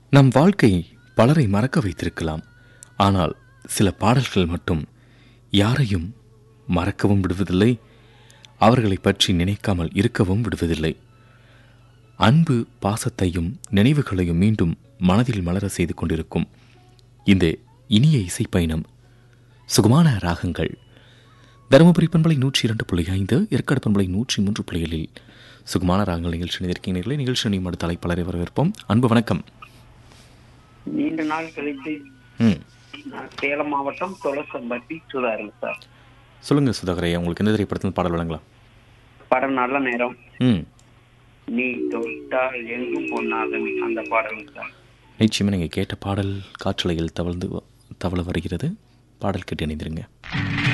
நம் வாழ்க்கை பலரை மறக்க வைத்திருக்கலாம் ஆனால் சில பாடல்கள் மட்டும் யாரையும் மறக்கவும் விடுவதில்லை அவர்களை பற்றி நினைக்காமல் இருக்கவும் விடுவதில்லை அன்பு பாசத்தையும் நினைவுகளையும் மீண்டும் மனதில் மலர செய்து கொண்டிருக்கும் இந்த இனிய இசைப்பயணம் சுகமான ராகங்கள் தருமபுரி பண்பலை நூற்றி இரண்டு புள்ளி ஐந்து ஏற்காடு பண்பலை நூற்றி மூன்று புள்ளிகளில் சுகமான ராகங்கள் நிகழ்ச்சி நிற்கிறீர்களே நிகழ்ச்சி அணியும் அடுத்த தலைப்பலரை வரவேற்போம் அன்பு வணக்கம் நீண்ட நாள் கழித்து ம் நான் சேலம் மாவட்டம் துளசம்பட்டி சுதாருங்க சார் சொல்லுங்க சுதாகரையா உங்களுக்கு எந்த திரைப்படத்தில் பாடல் வழங்கலாம் படம் நல்ல நேரம் ம் நீ தொட்டால் எங்கும் பொன்னாதமே அந்த பாடலுங்க சார் நிச்சயமாக நீங்கள் கேட்ட பாடல் காற்றலையில் தவழ்ந்து வ- தவள வருகிறது பாடல் கேட்டு இணைந்திருங்க